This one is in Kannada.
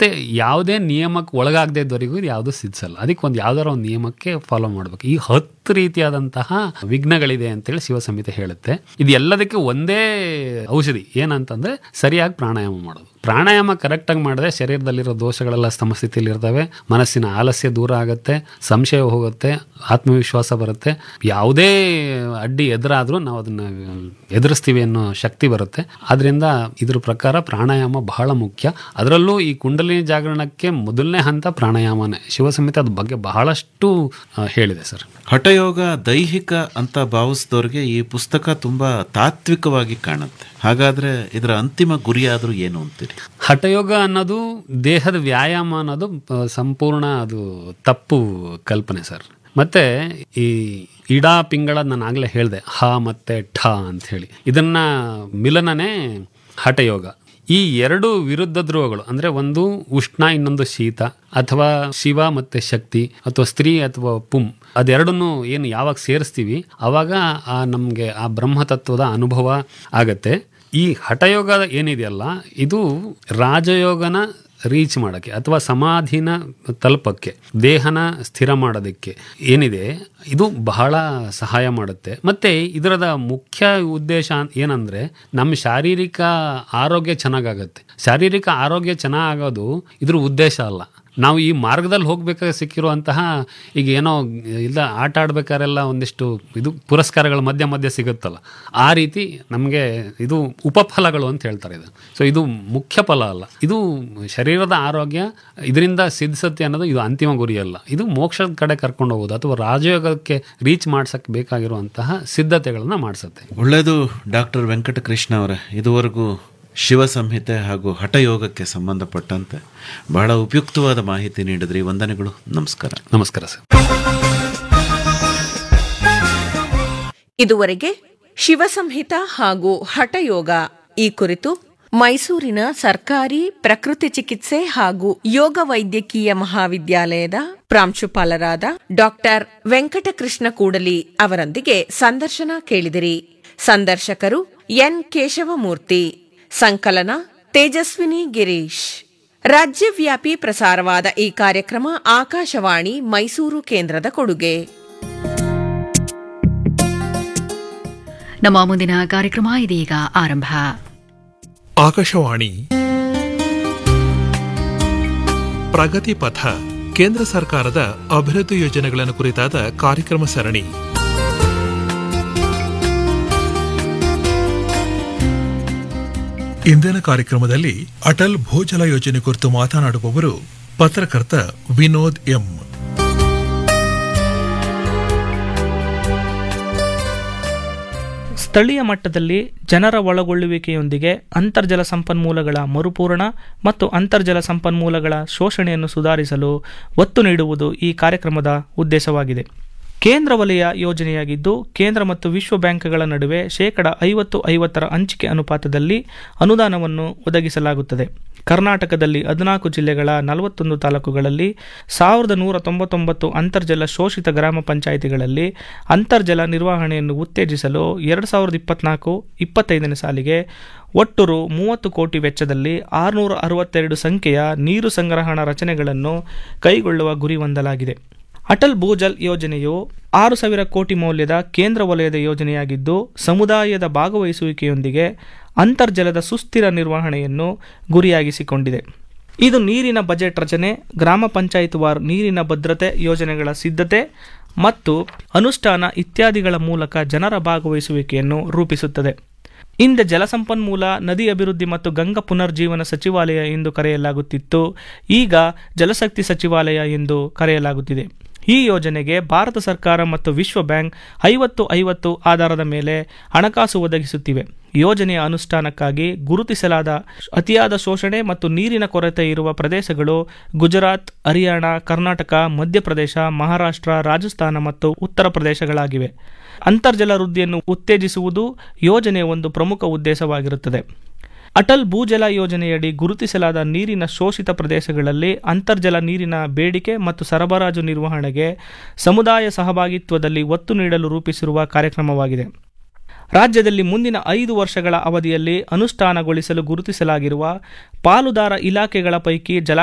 ಮತ್ತೆ ಯಾವುದೇ ನಿಯಮಕ್ಕೆ ಒಳಗಾಗದೇ ಇದ್ದವರಿಗೂ ಇದು ಯಾವುದು ಸಿದ್ಸಲ್ಲ ಅದಕ್ಕೆ ಒಂದು ಯಾವ್ದಾರ ಒಂದು ನಿಯಮಕ್ಕೆ ಫಾಲೋ ಮಾಡ್ಬೇಕು ಈ ಹತ್ತು ರೀತಿಯಾದಂತಹ ವಿಘ್ನಗಳಿದೆ ಅಂತೇಳಿ ಶಿವಸಂಹಿತೆ ಹೇಳುತ್ತೆ ಇದು ಎಲ್ಲದಕ್ಕೆ ಒಂದೇ ಔಷಧಿ ಏನಂತಂದ್ರೆ ಸರಿಯಾಗಿ ಪ್ರಾಣಾಯಾಮ ಮಾಡೋದು ಪ್ರಾಣಾಯಾಮ ಕರೆಕ್ಟಾಗಿ ಮಾಡಿದ್ರೆ ಶರೀರದಲ್ಲಿರೋ ದೋಷಗಳೆಲ್ಲ ಸಮಸ್ಥಿತಿಯಲ್ಲಿ ಇರ್ತವೆ ಮನಸ್ಸಿನ ಆಲಸ್ಯ ದೂರ ಆಗುತ್ತೆ ಸಂಶಯ ಹೋಗುತ್ತೆ ಆತ್ಮವಿಶ್ವಾಸ ಬರುತ್ತೆ ಯಾವುದೇ ಅಡ್ಡಿ ಎದುರಾದರೂ ನಾವು ಅದನ್ನ ಎದುರಿಸ್ತೀವಿ ಅನ್ನೋ ಶಕ್ತಿ ಬರುತ್ತೆ ಆದ್ರಿಂದ ಇದ್ರ ಪ್ರಕಾರ ಪ್ರಾಣಾಯಾಮ ಬಹಳ ಮುಖ್ಯ ಅದರಲ್ಲೂ ಈ ಕುಂಡಲಿನಿ ಜಾಗರಣಕ್ಕೆ ಮೊದಲನೇ ಹಂತ ಪ್ರಾಣಾಯಾಮನೇ ಶಿವಸಂಹಿತೆ ಅದ್ರ ಬಗ್ಗೆ ಬಹಳಷ್ಟು ಆ, ಹೇಳಿದೆ ಸರ್ ಹಠಯೋಗ ದೈಹಿಕ ಅಂತ ಭಾವಿಸಿದವ್ರಿಗೆ ಈ ಪುಸ್ತಕ ತುಂಬಾ ತಾತ್ವಿಕವಾಗಿ ಕಾಣುತ್ತೆ ಹಾಗಾದ್ರೆ ಇದರ ಅಂತಿಮ ಗುರಿಯಾದ್ರೂ ಏನು ಅಂತೀರಿ ಹಠಯೋಗ ಅನ್ನೋದು ದೇಹದ ವ್ಯಾಯಾಮ ಅನ್ನೋದು ಆ, ಸಂಪೂರ್ಣ ಅದು ತಪ್ಪು ಕಲ್ಪನೆ ಸರ್ ಮತ್ತೆ ಈ ಇಡಾ ಪಿಂಗಳ ನಾನು ಆಗಲೇ ಹೇಳಿದೆ ಹ ಮತ್ತೆ ಠ ಅಂತ ಹೇಳಿ ಇದನ್ನ ಮಿಲನನೇ ಹಠಯೋಗ ಈ ಎರಡು ವಿರುದ್ಧ ಧ್ರುವಗಳು ಅಂದ್ರೆ ಒಂದು ಉಷ್ಣ ಇನ್ನೊಂದು ಶೀತ ಅಥವಾ ಶಿವ ಮತ್ತೆ ಶಕ್ತಿ ಅಥವಾ ಸ್ತ್ರೀ ಅಥವಾ ಪುಂ ಅದೆರಡನ್ನು ಏನು ಯಾವಾಗ ಸೇರಿಸ್ತೀವಿ ಅವಾಗ ಆ ನಮಗೆ ಆ ಬ್ರಹ್ಮತತ್ವದ ಅನುಭವ ಆಗತ್ತೆ ಈ ಹಠಯೋಗ ಏನಿದೆಯಲ್ಲ ಇದು ರಾಜಯೋಗನ ರೀಚ್ ಮಾಡೋಕ್ಕೆ ಅಥವಾ ಸಮಾಧಿನ ತಲುಪಕ್ಕೆ ದೇಹನ ಸ್ಥಿರ ಮಾಡೋದಕ್ಕೆ ಏನಿದೆ ಇದು ಬಹಳ ಸಹಾಯ ಮಾಡುತ್ತೆ ಮತ್ತೆ ಇದರದ ಮುಖ್ಯ ಉದ್ದೇಶ ಏನಂದ್ರೆ ನಮ್ಮ ಶಾರೀರಿಕ ಆರೋಗ್ಯ ಚೆನ್ನಾಗಾಗತ್ತೆ ಶಾರೀರಿಕ ಆರೋಗ್ಯ ಚೆನ್ನಾಗೋದು ಇದ್ರ ಉದ್ದೇಶ ಅಲ್ಲ ನಾವು ಈ ಮಾರ್ಗದಲ್ಲಿ ಹೋಗ್ಬೇಕಾದ್ರೆ ಸಿಕ್ಕಿರುವಂತಹ ಈಗ ಏನೋ ಇಲ್ಲ ಆಟ ಆಡ್ಬೇಕಾರೆಲ್ಲ ಒಂದಿಷ್ಟು ಇದು ಪುರಸ್ಕಾರಗಳು ಮಧ್ಯ ಮಧ್ಯ ಸಿಗುತ್ತಲ್ಲ ಆ ರೀತಿ ನಮಗೆ ಇದು ಉಪಫಲಗಳು ಅಂತ ಹೇಳ್ತಾರೆ ಇದು ಸೊ ಇದು ಮುಖ್ಯ ಫಲ ಅಲ್ಲ ಇದು ಶರೀರದ ಆರೋಗ್ಯ ಇದರಿಂದ ಸಿದ್ಧಿಸುತ್ತೆ ಅನ್ನೋದು ಇದು ಅಂತಿಮ ಗುರಿ ಅಲ್ಲ ಇದು ಮೋಕ್ಷದ ಕಡೆ ಕರ್ಕೊಂಡು ಹೋಗೋದು ಅಥವಾ ರಾಜಯೋಗಕ್ಕೆ ರೀಚ್ ಮಾಡ್ಸಕ್ಕೆ ಬೇಕಾಗಿರುವಂತಹ ಸಿದ್ಧತೆಗಳನ್ನ ಮಾಡಿಸುತ್ತೆ ಒಳ್ಳೆಯದು ಡಾಕ್ಟರ್ ವೆಂಕಟಕೃಷ್ಣ ಅವರೇ ಇದುವರೆಗೂ ಶಿವ ಸಂಹಿತೆ ಹಾಗೂ ಹಠಯೋಗಕ್ಕೆ ಸಂಬಂಧಪಟ್ಟಂತೆ ಬಹಳ ಉಪಯುಕ್ತವಾದ ಮಾಹಿತಿ ನೀಡಿದ್ರಿ ವಂದನೆಗಳು ನಮಸ್ಕಾರ ನಮಸ್ಕಾರ ಸರ್ ಇದುವರೆಗೆ ಶಿವಸಂಹಿತ ಹಾಗೂ ಹಠಯೋಗ ಈ ಕುರಿತು ಮೈಸೂರಿನ ಸರ್ಕಾರಿ ಪ್ರಕೃತಿ ಚಿಕಿತ್ಸೆ ಹಾಗೂ ಯೋಗ ವೈದ್ಯಕೀಯ ಮಹಾವಿದ್ಯಾಲಯದ ಪ್ರಾಂಶುಪಾಲರಾದ ಡಾಕ್ಟರ್ ವೆಂಕಟಕೃಷ್ಣ ಕೂಡಲಿ ಅವರೊಂದಿಗೆ ಸಂದರ್ಶನ ಕೇಳಿದಿರಿ ಸಂದರ್ಶಕರು ಎನ್ ಕೇಶವಮೂರ್ತಿ ಸಂಕಲನ ತೇಜಸ್ವಿನಿ ಗಿರೀಶ್ ರಾಜ್ಯವ್ಯಾಪಿ ಪ್ರಸಾರವಾದ ಈ ಕಾರ್ಯಕ್ರಮ ಆಕಾಶವಾಣಿ ಮೈಸೂರು ಕೇಂದ್ರದ ಕೊಡುಗೆ ನಮ್ಮ ಮುಂದಿನ ಕಾರ್ಯಕ್ರಮ ಇದೀಗ ಆರಂಭ ಆಕಾಶವಾಣಿ ಪ್ರಗತಿ ಪಥ ಕೇಂದ್ರ ಸರ್ಕಾರದ ಅಭಿವೃದ್ಧಿ ಯೋಜನೆಗಳನ್ನು ಕುರಿತಾದ ಕಾರ್ಯಕ್ರಮ ಸರಣಿ ಇಂದಿನ ಕಾರ್ಯಕ್ರಮದಲ್ಲಿ ಅಟಲ್ ಭೂಜಲ ಯೋಜನೆ ಕುರಿತು ಮಾತನಾಡುವವರು ಪತ್ರಕರ್ತ ವಿನೋದ್ ಎಂ ಸ್ಥಳೀಯ ಮಟ್ಟದಲ್ಲಿ ಜನರ ಒಳಗೊಳ್ಳುವಿಕೆಯೊಂದಿಗೆ ಅಂತರ್ಜಲ ಸಂಪನ್ಮೂಲಗಳ ಮರುಪೂರಣ ಮತ್ತು ಅಂತರ್ಜಲ ಸಂಪನ್ಮೂಲಗಳ ಶೋಷಣೆಯನ್ನು ಸುಧಾರಿಸಲು ಒತ್ತು ನೀಡುವುದು ಈ ಕಾರ್ಯಕ್ರಮದ ಉದ್ದೇಶವಾಗಿದೆ ಕೇಂದ್ರ ವಲಯ ಯೋಜನೆಯಾಗಿದ್ದು ಕೇಂದ್ರ ಮತ್ತು ವಿಶ್ವ ಬ್ಯಾಂಕ್ಗಳ ನಡುವೆ ಶೇಕಡ ಐವತ್ತು ಐವತ್ತರ ಹಂಚಿಕೆ ಅನುಪಾತದಲ್ಲಿ ಅನುದಾನವನ್ನು ಒದಗಿಸಲಾಗುತ್ತದೆ ಕರ್ನಾಟಕದಲ್ಲಿ ಹದಿನಾಲ್ಕು ಜಿಲ್ಲೆಗಳ ನಲವತ್ತೊಂದು ತಾಲೂಕುಗಳಲ್ಲಿ ಸಾವಿರದ ನೂರ ತೊಂಬತ್ತೊಂಬತ್ತು ಅಂತರ್ಜಲ ಶೋಷಿತ ಗ್ರಾಮ ಪಂಚಾಯಿತಿಗಳಲ್ಲಿ ಅಂತರ್ಜಲ ನಿರ್ವಹಣೆಯನ್ನು ಉತ್ತೇಜಿಸಲು ಎರಡು ಸಾವಿರದ ಇಪ್ಪತ್ನಾಲ್ಕು ಇಪ್ಪತ್ತೈದನೇ ಸಾಲಿಗೆ ಒಟ್ಟು ರು ಮೂವತ್ತು ಕೋಟಿ ವೆಚ್ಚದಲ್ಲಿ ಆರುನೂರ ಅರವತ್ತೆರಡು ಸಂಖ್ಯೆಯ ನೀರು ಸಂಗ್ರಹಣಾ ರಚನೆಗಳನ್ನು ಕೈಗೊಳ್ಳುವ ಗುರಿ ಹೊಂದಲಾಗಿದೆ ಅಟಲ್ ಭೂಜಲ್ ಯೋಜನೆಯು ಆರು ಸಾವಿರ ಕೋಟಿ ಮೌಲ್ಯದ ಕೇಂದ್ರ ವಲಯದ ಯೋಜನೆಯಾಗಿದ್ದು ಸಮುದಾಯದ ಭಾಗವಹಿಸುವಿಕೆಯೊಂದಿಗೆ ಅಂತರ್ಜಲದ ಸುಸ್ಥಿರ ನಿರ್ವಹಣೆಯನ್ನು ಗುರಿಯಾಗಿಸಿಕೊಂಡಿದೆ ಇದು ನೀರಿನ ಬಜೆಟ್ ರಚನೆ ಗ್ರಾಮ ಪಂಚಾಯತ್ ವಾರ್ ನೀರಿನ ಭದ್ರತೆ ಯೋಜನೆಗಳ ಸಿದ್ಧತೆ ಮತ್ತು ಅನುಷ್ಠಾನ ಇತ್ಯಾದಿಗಳ ಮೂಲಕ ಜನರ ಭಾಗವಹಿಸುವಿಕೆಯನ್ನು ರೂಪಿಸುತ್ತದೆ ಹಿಂದೆ ಜಲಸಂಪನ್ಮೂಲ ನದಿ ಅಭಿವೃದ್ಧಿ ಮತ್ತು ಗಂಗಾ ಪುನರ್ಜೀವನ ಸಚಿವಾಲಯ ಎಂದು ಕರೆಯಲಾಗುತ್ತಿತ್ತು ಈಗ ಜಲಶಕ್ತಿ ಸಚಿವಾಲಯ ಎಂದು ಕರೆಯಲಾಗುತ್ತಿದೆ ಈ ಯೋಜನೆಗೆ ಭಾರತ ಸರ್ಕಾರ ಮತ್ತು ವಿಶ್ವ ಬ್ಯಾಂಕ್ ಐವತ್ತು ಐವತ್ತು ಆಧಾರದ ಮೇಲೆ ಹಣಕಾಸು ಒದಗಿಸುತ್ತಿವೆ ಯೋಜನೆಯ ಅನುಷ್ಠಾನಕ್ಕಾಗಿ ಗುರುತಿಸಲಾದ ಅತಿಯಾದ ಶೋಷಣೆ ಮತ್ತು ನೀರಿನ ಕೊರತೆ ಇರುವ ಪ್ರದೇಶಗಳು ಗುಜರಾತ್ ಹರಿಯಾಣ ಕರ್ನಾಟಕ ಮಧ್ಯಪ್ರದೇಶ ಮಹಾರಾಷ್ಟ್ರ ರಾಜಸ್ಥಾನ ಮತ್ತು ಉತ್ತರ ಪ್ರದೇಶಗಳಾಗಿವೆ ಅಂತರ್ಜಲ ವೃದ್ಧಿಯನ್ನು ಉತ್ತೇಜಿಸುವುದು ಯೋಜನೆಯ ಒಂದು ಪ್ರಮುಖ ಉದ್ದೇಶವಾಗಿರುತ್ತದೆ ಅಟಲ್ ಭೂಜಲ ಯೋಜನೆಯಡಿ ಗುರುತಿಸಲಾದ ನೀರಿನ ಶೋಷಿತ ಪ್ರದೇಶಗಳಲ್ಲಿ ಅಂತರ್ಜಲ ನೀರಿನ ಬೇಡಿಕೆ ಮತ್ತು ಸರಬರಾಜು ನಿರ್ವಹಣೆಗೆ ಸಮುದಾಯ ಸಹಭಾಗಿತ್ವದಲ್ಲಿ ಒತ್ತು ನೀಡಲು ರೂಪಿಸಿರುವ ಕಾರ್ಯಕ್ರಮವಾಗಿದೆ ರಾಜ್ಯದಲ್ಲಿ ಮುಂದಿನ ಐದು ವರ್ಷಗಳ ಅವಧಿಯಲ್ಲಿ ಅನುಷ್ಠಾನಗೊಳಿಸಲು ಗುರುತಿಸಲಾಗಿರುವ ಪಾಲುದಾರ ಇಲಾಖೆಗಳ ಪೈಕಿ ಜಲ